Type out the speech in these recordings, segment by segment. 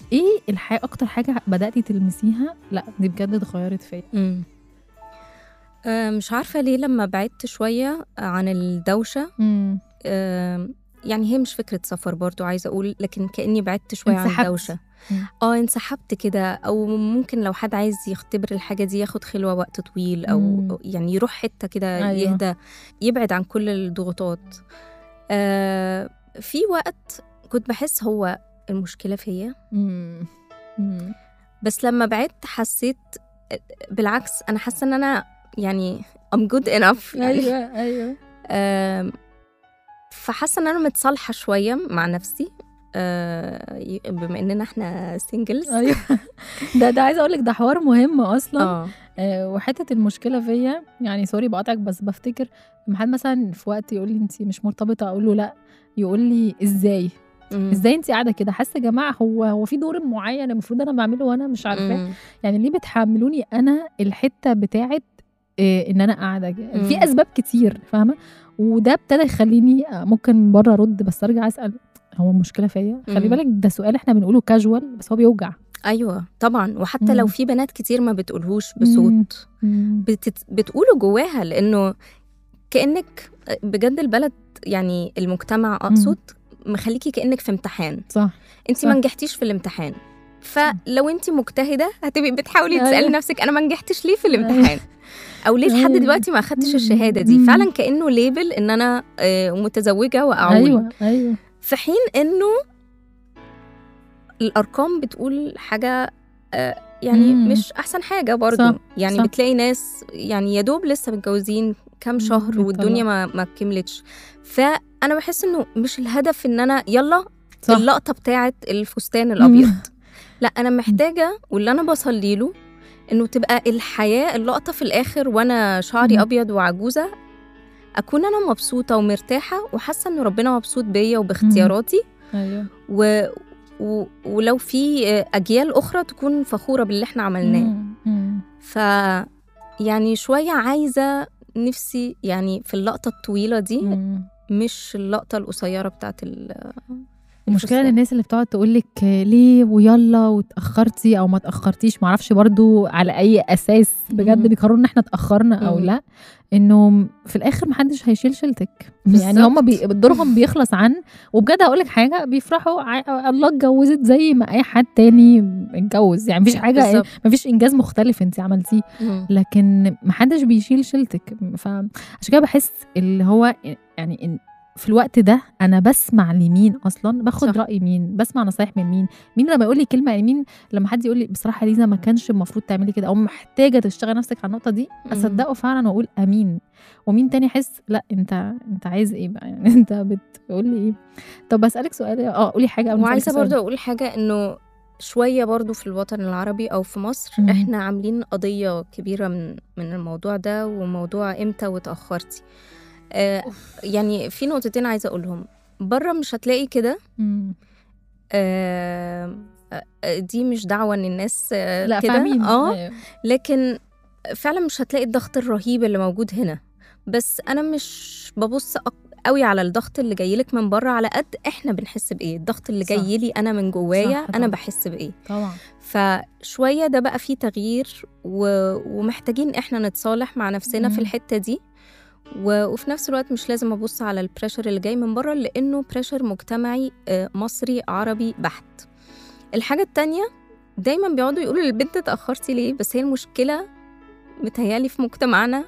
ايه الحاجه اكتر حاجه بداتي تلمسيها لا دي بجد اتغيرت فيا مم. آه، مش عارفة ليه لما بعدت شوية عن الدوشة امم آه، يعني هي مش فكرة سفر برضو عايزة أقول لكن كأني بعدت شوية عن انسحبت. الدوشة مم. اه انسحبت كده أو ممكن لو حد عايز يختبر الحاجة دي ياخد خلوة وقت طويل أو مم. أو يعني يروح حتة كده أيوة. يهدى يبعد عن كل الضغوطات آه في وقت كنت بحس هو المشكلة فيا امم امم بس لما بعدت حسيت بالعكس أنا حاسة إن أنا يعني I'm good enough يعني ايوه ايوه آم، فحاسه ان انا متصالحه شويه مع نفسي آه، ي- بما اننا احنا سingles ايوه ده ده عايزه اقول لك ده حوار مهم اصلا اه آه، وحته المشكله فيا يعني سوري بقاطعك بس بفتكر لما حد مثلا في وقت يقول لي انت مش مرتبطه اقول له لا يقول لي ازاي مم. ازاي انت قاعده كده حاسه يا جماعه هو هو في دور معين المفروض انا بعمله وانا مش عارفاه مم. يعني ليه بتحملوني انا الحته بتاعت إيه ان انا قاعده كده؟ مم. في اسباب كتير فاهمه وده ابتدى يخليني آه، ممكن من بره ارد بس ارجع اسال هو المشكله فيا خلي مم. بالك ده سؤال احنا بنقوله كاجوال بس هو بيوجع ايوه طبعا وحتى لو مم. في بنات كتير ما بتقولهوش بصوت بتت... بتقوله جواها لانه كانك بجد البلد يعني المجتمع اقصد مخليكي كانك في امتحان صح انت صح. ما نجحتيش في الامتحان فلو انت مجتهده هتبقي بتحاولي أيوة. تسالي نفسك انا ما نجحتش ليه في الامتحان او ليه لحد أيوة. دلوقتي ما اخدتش الشهاده دي مم. فعلا كانه ليبل ان انا آه، متزوجه واعول ايوه ايوه في حين انه الارقام بتقول حاجه آه، يعني مم. مش احسن حاجه برضو صح، يعني صح. بتلاقي ناس يعني يا دوب لسه متجوزين كام مم، شهر والدنيا ما ما كملتش فانا بحس انه مش الهدف ان انا يلا صح اللقطه بتاعت الفستان الابيض لا انا محتاجه واللي انا بصلي له انه تبقى الحياه اللقطه في الاخر وانا شعري مم. ابيض وعجوزه اكون انا مبسوطه ومرتاحه وحاسه ان ربنا مبسوط بيا وباختياراتي ايوه و... و... ولو في اجيال اخرى تكون فخوره باللي احنا عملناه مم. مم. ف يعني شويه عايزه نفسي يعني في اللقطه الطويله دي مم. مش اللقطه القصيره بتاعت ال... المشكله ان الفستان. الناس اللي بتقعد تقول لك ليه ويلا واتاخرتي او ما اتاخرتيش معرفش برضو على اي اساس بجد مم. بيقرروا ان اححنا اتاخرنا او مم. لا انه في الاخر محدش هيشيل شيلتك يعني بالظبط. هم بي... دورهم بيخلص عن وبجد هقول لك حاجه بيفرحوا ع... الله اتجوزت زي ما اي حد تاني اتجوز يعني مفيش حاجه بالظبط. مفيش انجاز مختلف انت عملتيه مم. لكن محدش بيشيل شيلتك فعشان كده بحس اللي هو يعني إن في الوقت ده انا بسمع لمين اصلا باخد صح. راي مين بسمع نصايح من مين مين لما يقول لي كلمه يعني مين لما حد يقول لي بصراحه ليزا ما كانش المفروض تعملي كده او محتاجه تشتغل نفسك على النقطه دي مم. اصدقه فعلا واقول امين ومين تاني يحس لا انت انت عايز ايه بقى يعني انت بتقول لي ايه طب بسالك سؤال اه قولي حاجه قبل ما وعايزه أسألك سؤال. برضو اقول حاجه انه شويه برضو في الوطن العربي او في مصر مم. احنا عاملين قضيه كبيره من من الموضوع ده وموضوع امتى وتاخرتي آه يعني في نقطتين عايزه اقولهم بره مش هتلاقي كده مم. آه آه، دي مش دعوه ان الناس آه لا كده فاهمين اه أيوة. لكن فعلا مش هتلاقي الضغط الرهيب اللي موجود هنا بس انا مش ببص أق- قوي على الضغط اللي جاي لك من بره على قد احنا بنحس بايه الضغط اللي صح. جاي لي انا من جوايا صح انا طبعا. بحس بايه طبعا فشويه ده بقى فيه تغيير و... ومحتاجين احنا نتصالح مع نفسنا مم. في الحته دي و... وفي نفس الوقت مش لازم ابص على البريشر اللي جاي من بره لانه بريشر مجتمعي آه، مصري عربي بحت الحاجه التانية دايما بيقعدوا يقولوا للبنت اتاخرتي ليه بس هي المشكله متهيالي في مجتمعنا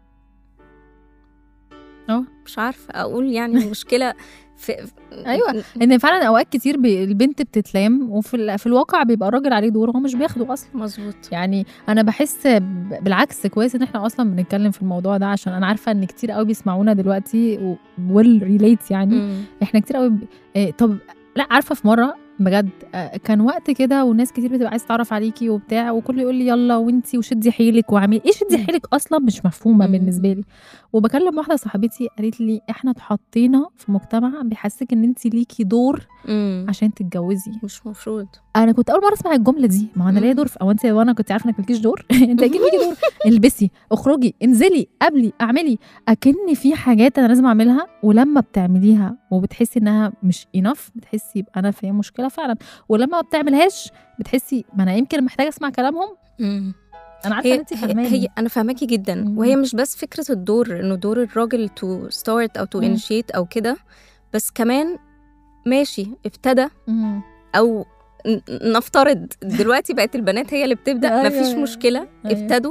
اه مش عارفه اقول يعني المشكله في أيوة. ان فعلا اوقات كتير بي البنت بتتلام وفي ال- في الواقع بيبقى الراجل عليه دور هو مش بياخده اصلا مظبوط يعني انا بحس ب- بالعكس كويس ان احنا اصلا بنتكلم في الموضوع ده عشان انا عارفه ان كتير قوي بيسمعونا دلوقتي ويل ريليت يعني مم. احنا كتير قوي ب... آه، طب لا عارفه في مره بجد آه، كان وقت كده وناس كتير بتبقى عايزه تعرف عليكي وبتاع وكله يقول لي يلا وانتي وشدي حيلك واعملي ايه شدي مم. حيلك اصلا مش مفهومه مم. بالنسبه لي وبكلم واحده صاحبتي قالت لي احنا اتحطينا في مجتمع بيحسسك ان انت ليكي دور مم. عشان تتجوزي مش مفروض انا كنت اول مره اسمع الجمله دي ما هو انا ليا مم. دور في او انت وانا كنت عارفه انك مالكيش دور انت اكيد ليكي دور البسي اخرجي انزلي قبلي اعملي اكن في حاجات انا لازم اعملها ولما بتعمليها وبتحسي انها مش انف بتحسي يبقى انا في مشكله فعلا ولما ما بتعملهاش بتحسي ما انا يمكن محتاجه اسمع كلامهم مم. انا عارفه ان هي انت هي, فاهماني هي انا فاهماكي جدا مم. وهي مش بس فكره الدور انه دور الراجل تو ستارت او تو مم. انيشيت او كده بس كمان ماشي ابتدى مم. او ن- نفترض دلوقتي بقت البنات هي اللي بتبدا أيوة، مفيش أيوة. مشكله أيوة. ابتدوا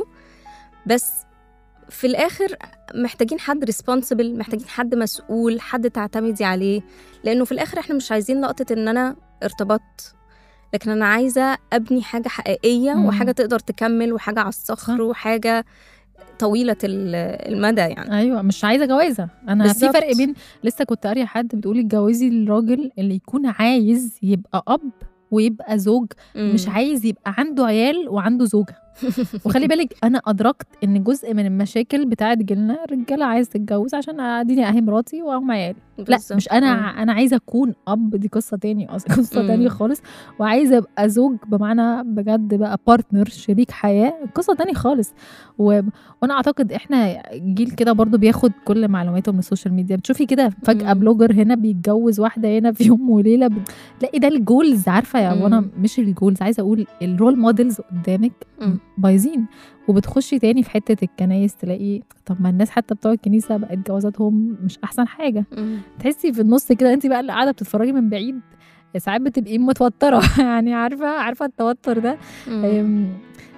بس في الاخر محتاجين حد ريسبونسبل محتاجين حد مسؤول حد تعتمدي عليه لانه في الاخر احنا مش عايزين لقطه ان انا ارتبطت لكن انا عايزه ابني حاجه حقيقيه مم. وحاجه تقدر تكمل وحاجه على الصخر صح. وحاجه طويله ال- المدى يعني ايوه مش عايزه جوازه انا في بالظبط. فرق بين لسه كنت قاريه حد بتقولي اتجوزي الراجل اللي يكون عايز يبقى اب ويبقى زوج مش مم. عايز يبقى عنده عيال وعنده زوجه وخلي بالك انا ادركت ان جزء من المشاكل بتاعت جيلنا الرجاله عايز تتجوز عشان اديني اهي مراتي واهم عيالي لا بالظبط. مش انا آه. انا عايزه اكون اب دي قصه تاني أصلا قصه مم. تانية خالص وعايزه ابقى زوج بمعنى بجد بقى بارتنر شريك حياه قصه تانية خالص و... وانا اعتقد احنا جيل كده برضو بياخد كل معلوماته من السوشيال ميديا بتشوفي كده فجاه مم. بلوجر هنا بيتجوز واحده هنا في يوم وليله تلاقي ده الجولز عارفه يا مم. وانا مش الجولز عايزه اقول الرول موديلز قدامك مم. بايظين وبتخشي تاني في حته الكنايس تلاقي طب ما الناس حتى بتوع الكنيسه بقت جوازاتهم مش احسن حاجه مم. تحسي في النص كده انت بقى اللي قاعده بتتفرجي من بعيد ساعات بتبقي متوتره يعني عارفه عارفه التوتر ده مم. أم،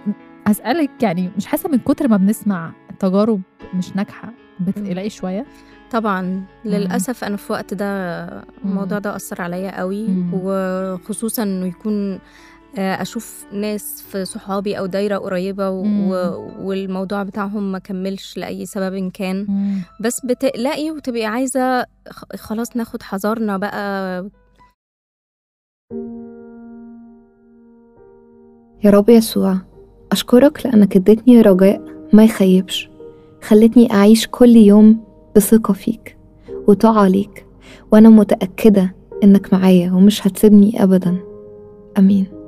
اسالك يعني مش حاسه من كتر ما بنسمع تجارب مش ناجحه بتقلقي شويه طبعا للاسف انا في وقت ده الموضوع مم. ده اثر عليا قوي مم. وخصوصا انه يكون آه، اشوف ناس في صحابي او دايره قريبه و... مم. و- والموضوع بتاعهم ما كملش لاي سبب كان مم. بس بتقلقي وتبقي عايزه خ- خلاص ناخد حذرنا بقى يا رب يسوع أشكرك لأنك اديتني رجاء ما يخيبش خلتني أعيش كل يوم بثقة فيك وطاعة ليك وأنا متأكدة إنك معايا ومش هتسيبني أبدا أمين